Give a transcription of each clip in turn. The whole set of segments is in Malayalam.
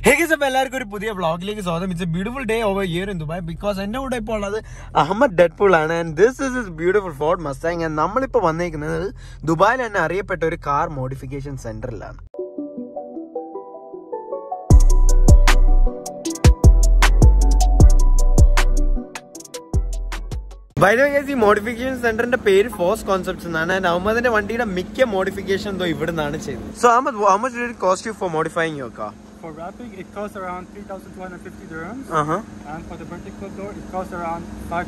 ഹേഗസ് അപ്പോൾ എല്ലാവർക്കും ഒരു പുതിയ വ്ളോഗിലേക്ക് സ്വാഗതം it's a beautiful day over here in Dubai because എൻ്റെ കൂടെ ഇപ്പോൾ ഉള്ളത് അഹമ്മദ് ഡെഡ്പൂൾ ആണ് and this is is beautiful Ford Mustang and നമ്മളിപ്പോൾ വന്നേക്കുന്നത് ദുബായിൽ തന്നെ അറിയപ്പെട്ട ഒരു കാർ മോഡിഫിക്കേഷൻ സെന്ററിലാണ് By the way, guys, ഈ മോഡിഫിക്കേഷൻ സെന്ററിന്റെ പേര് ഫോസ് കോൺസെപ്റ്റ്സ് എന്നാണ് ആൻഡ് അഹമ്മദിന്റെ വണ്ടിയുടെ മിക്ക മോഡിഫിക്കേഷൻ എന്തോ ഇവിടെ നിന്നാണ് ചെയ്യുന്നത് so Ahmed how much did cost you for modifying your car For wrapping, it costs around 3,250 dirhams. Uh-huh. And for the vertical door, it costs around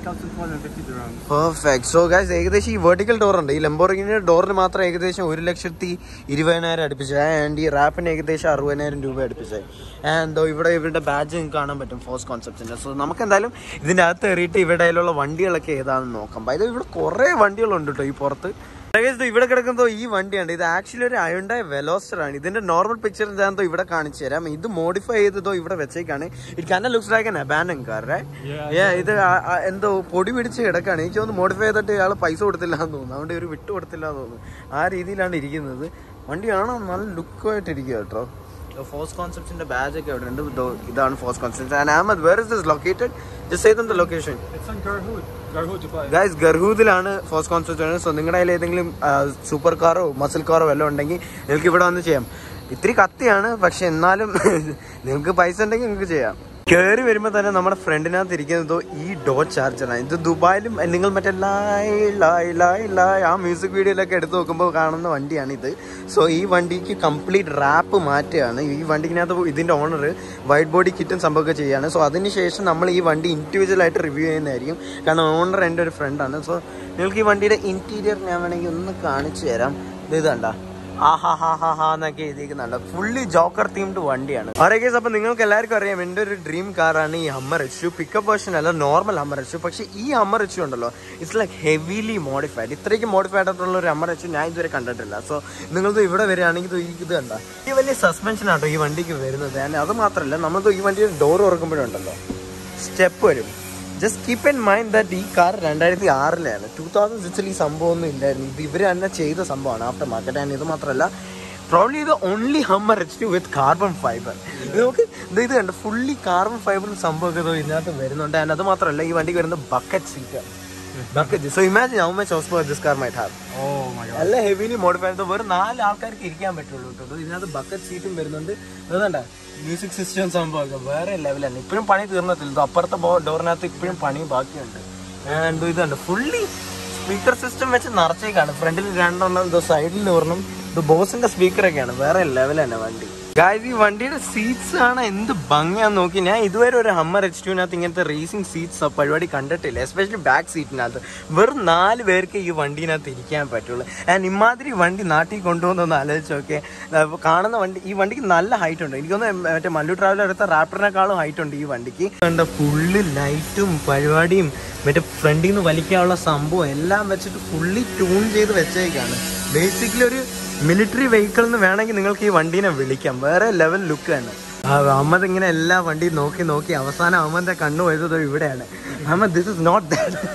5,250 dirhams. Perfect so guys ഏകദേശം ഈ വെർട്ടിക്കൽ ഡോർ ഉണ്ട് ഈ ലംബോർഗിനിയുടെ ഡോറിന് മാത്രം ഏകദേശം ഒരു ലക്ഷത്തി ഇരുപതിനായിരം അടുപ്പിച്ചത് ആൻഡ് ഈ റാപ്പിന് ഏകദേശം അറുപതിനായിരം രൂപ അടുപ്പിച്ചത് ആൻഡ് ഇവിടെ ഇവരുടെ ബാഡ്ജ് നിങ്ങൾക്ക് കാണാൻ പറ്റും ഫോസ് കോൺസെപ്റ്റിന്റെ സോ നമുക്ക് എന്തായാലും ഇതിൻ്റെ അകത്ത് കയറിയിട്ട് ഇവിടെ അതിലുള്ള വണ്ടികളൊക്കെ ഏതാണെന്ന് നോക്കാം ഇത് ഇവിടെ കുറേ വണ്ടികളുണ്ട് കേട്ടോ ഈ പുറത്ത് Guys, ദേ ഇവിടെ കിടക്കുന്നതോ ഈ വണ്ടിയാണ് ഇത് ആക്ച്വലി ഒരു അയുണ്ടായ വെലോസ്റ്റർ ആണ് ഇതിന്റെ നോർമൽ പിക്ചർ എന്താണെന്നോ ഇവിടെ കാണിച്ചു തരാം ഇത് മോഡിഫൈ ചെയ്തതോ ഇവിടെ വെച്ചേക്കാണ് ഇറ്റ് കണ്ട looks like an abandon car Yeah, ഇത് ആ- ആ എന്തോ പൊടി പിടിച്ച് കിടക്കാണ് എനിക്ക് തോന്നുന്നു മോഡിഫൈ ചെയ്തിട്ട് ഇയാൾ പൈസ കൊടുത്തില്ല എന്ന് തോന്നുന്നു അതുകൊണ്ട് ഒരു വിട്ടു കൊടുത്തില്ല എന്ന് തോന്നുന്നു ആ രീതിയിലാണ് ഇരിക്കുന്നത് വണ്ടിയാണോ നല്ല ലുക്കായിട്ട് ഇരിക്കുക കേട്ടോ ഫോസ് കോൺസെപ്റ്റിന്റെ ബാജ് ഒക്കെ ഇവിടെ ഉണ്ട് ദോ ഇതാണ് FOS concept and Ahmed where is this located just say the location It's on Garhood. Garhood, Dubai. Guys ഗർഹൂദിലാണ് ഫോസ് കോൺസെപ്റ്റ് സോ നിങ്ങളുടെ കയ്യിൽ ഏതെങ്കിലും സൂപ്പർ കാറോ മസിൽ കാറോ വല്ലതും ഉണ്ടെങ്കിൽ നിങ്ങൾക്ക് ഇവിടെ വന്ന് ചെയ്യാം ഇത്തിരി കത്തിയാണ് പക്ഷെ എന്നാലും നിങ്ങൾക്ക് പൈസ ഉണ്ടെങ്കിൽ നിങ്ങൾക്ക് ചെയ്യാം കയറി വരുമ്പോൾ തന്നെ നമ്മുടെ ഫ്രണ്ടിനകത്ത് ഇരിക്കുന്നത് ഈ ഡോ ചാർജറാണ് ഇത് ദുബായിലും അഹ് നിങ്ങൾ മറ്റേ ലായ് ലായ് ലായ് ലായ് ആ മ്യൂസിക് വീഡിയോയിലൊക്കെ എടുത്ത് നോക്കുമ്പോൾ കാണുന്ന വണ്ടിയാണ് ഇത് സോ ഈ വണ്ടിക്ക് കംപ്ലീറ്റ് റാപ്പ് മാറ്റുകയാണ് ഈ വണ്ടിക്കകത്ത് ഇതിൻ്റെ ഓണർ വൈറ്റ് ബോഡി കിറ്റും സംഭവമൊക്കെ ചെയ്യുകയാണ് സോ അതിനുശേഷം നമ്മൾ ഈ വണ്ടി ഇൻഡിവിജ്വൽ ആയിട്ട് റിവ്യൂ ചെയ്യുന്നതായിരിക്കും കാരണം ഓണർ എൻ്റെ ഒരു ഫ്രണ്ടാണ് സോ നിങ്ങൾക്ക് ഈ വണ്ടിയുടെ ഇൻറ്റീരിയർ ഞാൻ വേണമെങ്കിൽ ഒന്ന് കാണിച്ചു തരാം ഇത് ഇതണ്ട ആഹാ ഹാ ഹാ ഹാ എന്നൊക്കെ എഴുതിയിരിക്കുന്നുണ്ട് ഫുള്ളി ജോക്കർ തീംഡ് വണ്ടിയാണ് കേസ് അപ്പൊ നിങ്ങൾക്ക് എല്ലാവർക്കും അറിയാം എൻ്റെ ഒരു ഡ്രീം കാറാണ് ഈ ഹമ്മർ എച്ച് പിക്കപ്പ് വേർഷൻ അല്ല നോർമൽ ഹമ്മർ എച്ച് പക്ഷെ ഈ ഹമ്മർ എച്ച് ഉണ്ടല്ലോ ഇറ്റ്സ് ലൈക്ക് ഹെവിലി മോഡിഫൈഡ് ഇത്രയ്ക്ക് മോഡിഫൈഡ് ആയിട്ടുള്ള ഒരു ഹമ്മർ എച്ച് ഞാൻ ഇതുവരെ കണ്ടിട്ടില്ല സോ നിങ്ങൾക്ക് ഇവിടെ വരികയാണെങ്കിൽ ഇത് ഇത് കണ്ട ഈ വലിയ സസ്പെൻഷൻ ആട്ടോ ഈ വണ്ടിക്ക് വരുന്നത് ആൻഡ് അത് മാത്രമല്ല നമ്മൾ ഈ വണ്ടിയുടെ ഡോർ തുറക്കുമ്പോഴുണ്ടല്ലോ സ്റ്റെപ്പ് വരും just keep in mind that ഈ കാർ രണ്ടായിരത്തി ആറിലാണ് ടൂ തൗസൻഡ് സിക്സിൽ ഈ സംഭവം ഒന്നും ഇല്ലായിരുന്നു ഇത് ഇവർ തന്നെ ചെയ്ത സംഭവമാണ് ആഫ്റ്റർ മാർക്കറ്റ് ആൻഡ് ഇത് മാത്രമല്ല പ്രോബ്ലി ഇത് only Hummer H two with carbon fibre ഇത് നമുക്ക് ഇത് ഇത് കണ്ട് ഫുള്ളി കാർബൺ ഫൈബർ സംഭവമൊക്കെ ഇതോ ഇതിനകത്ത് വരുന്നുണ്ട് ആൻഡ് അത് മാത്രമല്ല ഈ വണ്ടിക്ക് വരുന്നത് bucket seat bucket so imagine how much horse this car might have Oh my god. നല്ല ഹെവിലി മോഡിഫൈ ചെയ്ത് വെറും നാല് ആൾക്കാർക്ക് ഇരിക്കാൻ പറ്റുള്ളൂ കേട്ടോ ഇതിനകത്ത് ബക്കറ്റ് സീറ്റും വരുന്നുണ്ട് അതുകൊണ്ട മ്യൂസിക് സിസ്റ്റം സംഭവമൊക്കെ വേറെ ലെവലാണ് ഇപ്പോഴും പണി തീർന്നിട്ടില്ല ഇത് അപ്പുറത്തെ ഡോറിനകത്ത് ഇപ്പോഴും പണി ബാക്കിയുണ്ട് ആൻഡ് ഇതുണ്ട് ഫുള്ളി സ്പീക്കർ സിസ്റ്റം വെച്ച് നിറച്ചേക്കാണ് ഫ്രണ്ടിൽ രണ്ടെണ്ണം ഇത് സൈഡിൽ ഒരെണ്ണം ഇത് ബോസിന്റെ സ്പീക്കറൊക്കെയാണ് വേറെ ലെവൽ തന്നെ വണ്ടി ഗായ്സ് ഈ വണ്ടിയുടെ സീറ്റ്സ് ആണ് എന്ത് ഭംഗിയാന്ന് നോക്കി ഞാൻ ഇതുവരെ ഒരു ഹമ്മർ എച്ച് ടുവിനകത്ത് ഇങ്ങനത്തെ റേസിംഗ് സീറ്റ്സ് പരിപാടി കണ്ടിട്ടില്ല എസ്പെഷ്യലി ബാക്ക് സീറ്റിനകത്ത് വെറും നാല് പേർക്ക് ഈ വണ്ടിനകത്ത് ഇരിക്കാൻ പറ്റുള്ളൂ ആൻഡ് ഇമാതിരി വണ്ടി നാട്ടിൽ കൊണ്ടുപോകുന്നൊന്ന് ആലോചിച്ച് നോക്കെ കാണുന്ന വണ്ടി ഈ വണ്ടിക്ക് നല്ല ഹൈറ്റ് ഉണ്ട് എനിക്കൊന്ന് മറ്റേ മല്ലു ട്രാവലർ എടുത്ത റാപ്പറിനെക്കാളും ഹൈറ്റ് ഉണ്ട് ഈ വണ്ടിക്ക് കണ്ട ഫുള്ള് ലൈറ്റും പരിപാടിയും മറ്റേ ഫ്രണ്ടിൽ നിന്ന് വലിക്കാനുള്ള സംഭവം എല്ലാം വെച്ചിട്ട് ഫുള്ളി ട്യൂൺ ചെയ്ത് വെച്ചേക്കാണ് ബേസിക്കലി ഒരു മിലിറ്ററി വെഹിക്കിൾ എന്ന് വേണമെങ്കിൽ നിങ്ങൾക്ക് ഈ വണ്ടീനെ വിളിക്കാം വേറെ ലെവൽ ലുക്ക് തന്നെ ആ, അഹമ്മദ് ഇങ്ങനെ എല്ലാ വണ്ടിയും നോക്കി നോക്കി അവസാനം അഹമ്മദിന്റെ കണ്ണു പോയത് ഇവിടെയാണ് Ahmed this is not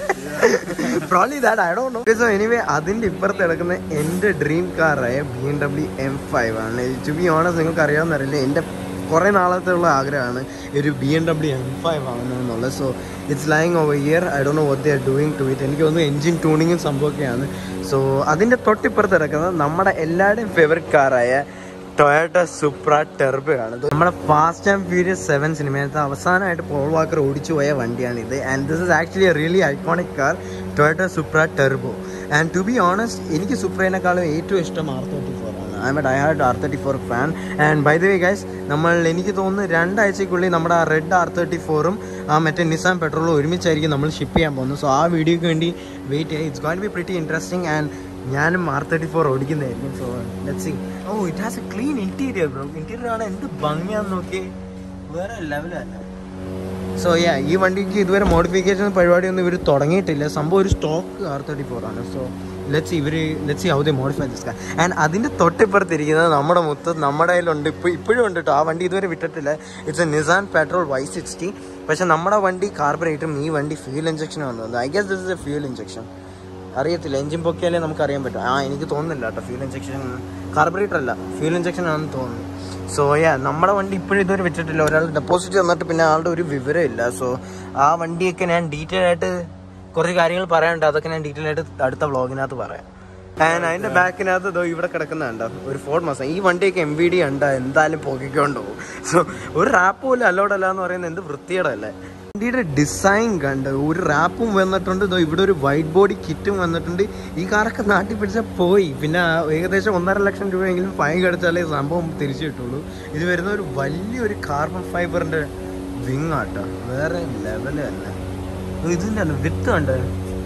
that probably that I don't know so anyway അതിന്റെ ഇപ്പുറത്ത് കിടക്കുന്ന എന്റെ ഡ്രീം കാറായ B M W M five ആണ് ടു ബി ഓണസ് നിങ്ങൾക്ക് അറിയാവുന്നറിയില്ല എൻ്റെ കുറേ നാളത്തുള്ള ആഗ്രഹമാണ് ഒരു B M W M five ആവണമെന്നുള്ളത് so it's lying over here I do know what they are doing to it എനിക്ക് തോന്നുന്നു എൻജിൻ ട്യൂണിങ്ങും സംഭവമൊക്കെയാണ് സോ അതിൻ്റെ തൊട്ടിപ്പുറത്ത് കിടക്കുന്നത് നമ്മുടെ എല്ലാവരുടെയും ഫേവററ്റ് കാറായ ടൊയോട്ട സുപ്ര ടെർബോ ആണ് ഇത് നമ്മുടെ ഫാസ്റ്റ് ആൻഡ് ഫ്യൂരിയസ് സെവൻ സിനിമയത്തെ അവസാനമായിട്ട് പോൾ വാക്കർ ഓടിച്ചു പോയ വണ്ടിയാണ് ഇത് and this is actually a really iconic car Toyota Supra turbo and to be honest എനിക്ക് സുപ്രേനേക്കാളും ഏറ്റവും ഇഷ്ടം ആർ തേർട്ടി ഫോർ ആണ് I'm a diehard R thirty four fan and by the way guys നമ്മൾ എനിക്ക് തോന്നുന്നു രണ്ടാഴ്ചക്കുള്ളിൽ നമ്മുടെ ആ റെഡ് ആർ തേർട്ടി ഫോറും ആ മറ്റേ നിസാൻ പെട്രോളും ഒരുമിച്ചായിരിക്കും നമ്മൾ ഷിപ്പ് ചെയ്യാൻ പോകുന്നത് സോ ആ വീഡിയോക്ക് വേണ്ടി വെയിറ്റ് ചെയ്യാം it's going be pretty interesting and ഞാനും ആർ തേർട്ടി ഫോർ ഓടിക്കുന്നതായിരിക്കും so let see oh it has a clean interior bro interior ആണ് എന്ത് ഭംഗിയാന്ന് നോക്കി വേറെ ലെവലല്ല സോ യാ ഈ വണ്ടിക്ക് ഇതുവരെ മോഡിഫിക്കേഷൻ പരിപാടിയൊന്നും ഇവർ തുടങ്ങിയിട്ടില്ല സംഭവം ഒരു സ്റ്റോക്ക് ആർ തേർട്ടി ഫോർ ആണ് സോ ലെറ്റ്സ് ഇവർ let's how they modify this car and അതിൻ്റെ തൊട്ടിപ്പുറത്തിരിക്കുന്നത് നമ്മുടെ മുത്ത് നമ്മുടെ കയ്യിലുണ്ട് ഇപ്പോൾ ഇപ്പോഴും ഉണ്ട് കേട്ടോ ആ വണ്ടി ഇതുവരെ വിട്ടിട്ടില്ല it's a Nissan Patrol Y sixty പക്ഷെ നമ്മുടെ വണ്ടി കാർബറേറ്ററും ഈ വണ്ടി ഫ്യൂൽ ഇഞ്ചക്ഷനും വന്നത് I guess this is a fuel injection അറിയത്തില്ല എഞ്ചിൻ പൊക്കിയാലേ നമുക്ക് അറിയാൻ പറ്റും ആ എനിക്ക് തോന്നുന്നില്ല കേട്ടോ ഫ്യൂൽ ഇഞ്ചക്ഷൻ കാർബറേറ്റർ അല്ല ഫ്യൂൽ ഇഞ്ചക്ഷൻ ആണെന്ന് തോന്നുന്നു സോ യാ നമ്മുടെ വണ്ടി ഇപ്പോഴും ഇതുവരെ വെച്ചിട്ടില്ല ഒരാൾ ഡെപ്പോസിറ്റ് തന്നിട്ട് പിന്നെ ആളുടെ ഒരു വിവരമില്ല സോ ആ വണ്ടിയൊക്കെ ഞാൻ ഡീറ്റെയിൽ ആയിട്ട് കുറച്ച് കാര്യങ്ങൾ പറയാനുണ്ട് അതൊക്കെ ഞാൻ ഡീറ്റെയിൽ ആയിട്ട് അടുത്ത വ്ളോഗിനകത്ത് പറയാം ആൻഡ് അതിന്റെ ബാക്കിനകത്ത് ഇതോ ഇവിടെ കിടക്കുന്നുണ്ടോ ഒരു ഫോർഡ് മാസം ഈ വണ്ടിയൊക്കെ എം വി ഡി ഉണ്ട് എന്തായാലും പൊക്കിക്കൊണ്ട് പോകും സോ ഒരു റാപ്പ് പോലും അലോഡ് അല്ല എന്ന് പറയുന്നത് എന്ത് വൃത്തിയേടല്ലേ വണ്ടിയുടെ ഡിസൈൻ കണ്ട് ഒരു റാപ്പും വന്നിട്ടുണ്ട് ഇതോ ഇവിടെ ഒരു വൈറ്റ് ബോഡി കിറ്റും വന്നിട്ടുണ്ട് ഈ കാറൊക്കെ നാട്ടിൽ പിടിച്ചാൽ പോയി പിന്നെ ആ ഏകദേശം ഒന്നര ലക്ഷം രൂപയെങ്കിലും ഫൈൻ കടിച്ചാലേ സംഭവം തിരിച്ചു കിട്ടുള്ളൂ ഇത് വരുന്ന ഒരു വലിയൊരു കാർബൺ ഫൈബറിന്റെ വിങ് ആട്ടോ വേറെ ലെവല് തന്നെ ഇതിന്റെ വിത്ത് കണ്ട്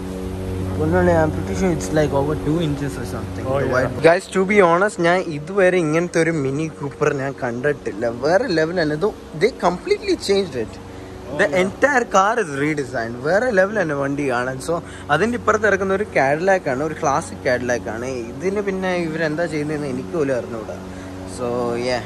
ഗൈസ് ടു ബി ഓണസ്റ്റ് ഞാൻ ഇതുവരെ ഇങ്ങനത്തെ ഒരു മിനി കൂപ്പർ ഞാൻ കണ്ടിട്ടില്ല വേറെ ലെവലല്ല ഇത് they completely change it the entire car is redesign വേറെ ലെവൽ തന്നെ വണ്ടി കാണാൻ സോ അതിൻ്റെ ഇപ്പുറത്ത് ഇറക്കുന്ന ഒരു കാഡിലാക്ക് ആണ് ഒരു ക്ലാസിക് കാഡിലാക്ക് ആണ് ഇതിന് പിന്നെ ഇവരെന്താ ചെയ്യുന്നതെന്ന് എനിക്ക് പോലും അറിഞ്ഞുകൂടാ സോ യാ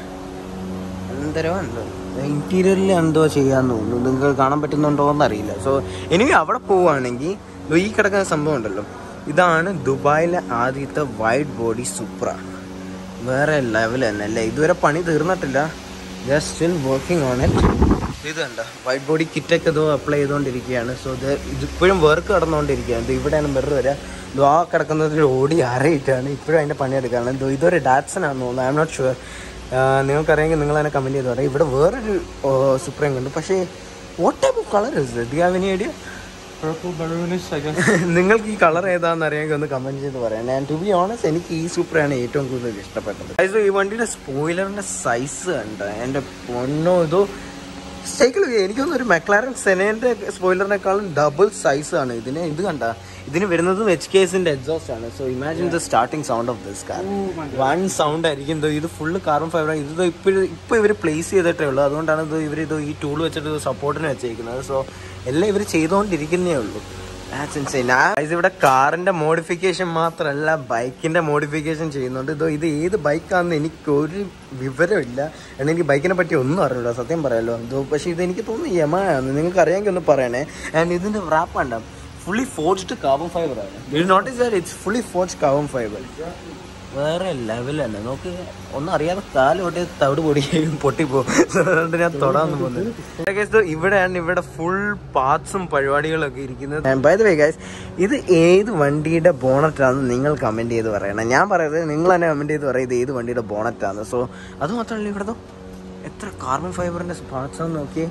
എന്തരോ എന്തോ ഇന്റീരിയറിൽ എന്തോ ചെയ്യാന്ന് തോന്നുന്നു നിങ്ങൾക്ക് കാണാൻ പറ്റുന്നുണ്ടോ എന്ന് അറിയില്ല സോ എനിക്ക് അവിടെ പോവുകയാണെങ്കിൽ ഈ കിടക്കുന്ന സംഭവം ഉണ്ടല്ലോ ഇതാണ് ദുബായിലെ ആദ്യത്തെ വൈറ്റ് ബോഡി സുപ്ര വേറെ ലെവൽ തന്നെ അല്ലേ ഇതുവരെ പണി തീർന്നിട്ടില്ല just still working on it ഇത് കണ്ട വൈറ്റ് ബോഡി കിറ്റൊക്കെ ഇതോ അപ്ലൈ ചെയ്തുകൊണ്ടിരിക്കുകയാണ് സോ ഇത് ഇതിപ്പോഴും വർക്ക് കടന്നുകൊണ്ടിരിക്കുകയാണ് ഇത് ഇവിടെയാണ് മിറർ വരിക ഇതോ ആ കിടക്കുന്നതിൽ ഓടി അരയിട്ടാണ് ഇപ്പോഴും അതിൻ്റെ പണിയെടുക്കുകയാണ് ഇതോ ഇതൊരു ഡാറ്റ്സനാണെന്ന് തോന്നുന്നു ഐ എം നോട്ട് ഷുവർ നിങ്ങൾക്കറിയാമെങ്കിൽ നിങ്ങൾ തന്നെ കമൻറ്റ് ചെയ്ത് പറയാം ഇവിടെ വേറൊരു സുപ്രീം കണ്ടു പക്ഷേ what type of colour is the have any idea Purple balloonish, I guess. നിങ്ങൾക്ക് ഈ കളർ ഏതാണെന്ന് അറിയാമെങ്കിൽ ഒന്ന് കമന്റ് ചെയ്ത് പറയാം ഞാൻ ടു ബി ഓണസ്റ്റ് എനിക്ക് ഈ സൂപ്പറാണ് ഏറ്റവും കൂടുതൽ ഇഷ്ടപ്പെട്ടത് Guys, ഈ വണ്ടിയുടെ സ്പോയിലറിന്റെ സൈസ് കണ്ട എൻ്റെ പൊന്നോ ഇതോ സൈക്കിൾ എനിക്കൊന്നും ഒരു മെക്ലാരൻ സെനേന്റെ സ്പോയിലറിനേക്കാളും ഡബിൾ സൈസ് ആണ് ഇതിന് ഇത് കണ്ട ഇതിന് വരുന്നതും എച്ച് കെ എസിന്റെ എക്സോസ്റ്റ് ആണ് so imagine the starting sound of this car one sound ആയിരിക്കും ഇത് ഇത് ഫുള്ള് കാർബൺ ഫൈബർ ഇത് ഇപ്പോഴും ഇപ്പോൾ ഇവർ പ്ലേസ് ചെയ്തിട്ടേ ഉള്ളൂ അതുകൊണ്ടാണ് ഇത് ഇവർ ഇത് ഈ ടൂൾ വെച്ചിട്ട് സപ്പോർട്ടിന് വെച്ചേക്കുന്നത് സോ എല്ലാം ഇവർ ചെയ്തുകൊണ്ടിരിക്കുന്നേ ഉള്ളൂ That's insane. ആ guys, ഇവിടെ കാറിന്റെ മോഡിഫിക്കേഷൻ മാത്രമല്ല ബൈക്കിന്റെ മോഡിഫിക്കേഷൻ ചെയ്യുന്നുണ്ട് ഇതോ ഇത് ഏത് ബൈക്കാണെന്ന് എനിക്ക് ഒരു വിവരമില്ല കാരണം എനിക്ക് ബൈക്കിനെ പറ്റി ഒന്നും അറിയില്ല സത്യം പറയാലോ ഇതോ പക്ഷേ ഇത് എനിക്ക് തോന്നുന്നു യമാണ് നിങ്ങൾക്ക് അറിയാമെങ്കിൽ ഒന്ന് പറയണേ ആൻഡ് ഇതിന്റെ റാപ്പ് കണ്ട ഫുള്ളി ഫോർജ്ഡ് കാർബൺ ഫൈബർ ആണ് you notice that it's fully forged carbon fibre വേറെ ലെവൽ തന്നെ നോക്ക് ഒന്നും അറിയാതെ കാല് പൊട്ടി തവിട് പൊടിയും പൊട്ടിപ്പോകും അതുകൊണ്ട് ഞാൻ തൊടാന്ന് പോകുന്നത് ഇവിടെയാണ് ഇവിടെ ഫുൾ പാർട്സും പരിപാടികളൊക്കെ ഇരിക്കുന്നത് ബൈ ദ വേ ഗൈസ് ഇത് ഏത് വണ്ടിയുടെ ബോണറ്റാണെന്ന് നിങ്ങൾ കമന്റ് ചെയ്ത് പറയണം ഞാൻ പറയുന്നത് നിങ്ങൾ തന്നെ കമന്റ് ചെയ്ത് പറയും ഇത് ഏത് വണ്ടിയുടെ ബോണറ്റാണ് സോ അത് മാത്രമല്ല ഇവിടെ എത്ര കാർബൺ ഫൈബറിന്റെ പാർട്സ് ആണെന്ന് നോക്കിയേ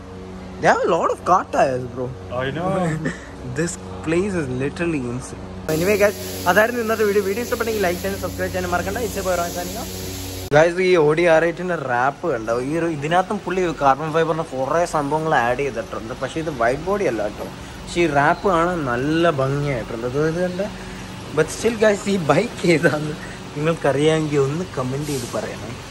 load of car tyres bro I know. This place is literally insane anyway guys അതായിരുന്നു ഇന്നത്തെ വീഡിയോ വീഡിയോ ഇഷ്ടപ്പെട്ടെങ്കിൽ ലൈക്ക് ചെയ്യാനും സബ്സ്ക്രൈബ് ചെയ്യാനും മറക്കണ്ട ഇച്ച പോരാൻ ഗൈസ് ഈ ഓഡി ആർ എയ്റ്റിന്റെ റാപ്പ് കണ്ടോ ഈ ഒരു ഇതിനകത്തും പുള്ളി കാർബൺ ഫൈബറിന്റെ കുറേ സംഭവങ്ങൾ ആഡ് ചെയ്തിട്ടുണ്ട് പക്ഷേ ഇത് വൈറ്റ് ബോഡി അല്ല കേട്ടോ പക്ഷേ ഈ റാപ്പ് കാണാൻ നല്ല ഭംഗിയായിട്ടുണ്ട് അത് ഇതുണ്ട് ബട്ട് സ്റ്റിൽ ഗൈസ് ഈ ബൈക്ക് ഏതാന്ന് നിങ്ങൾക്കറിയാമെങ്കിൽ ഒന്ന് കമൻറ്റ് ചെയ്ത് പറയണം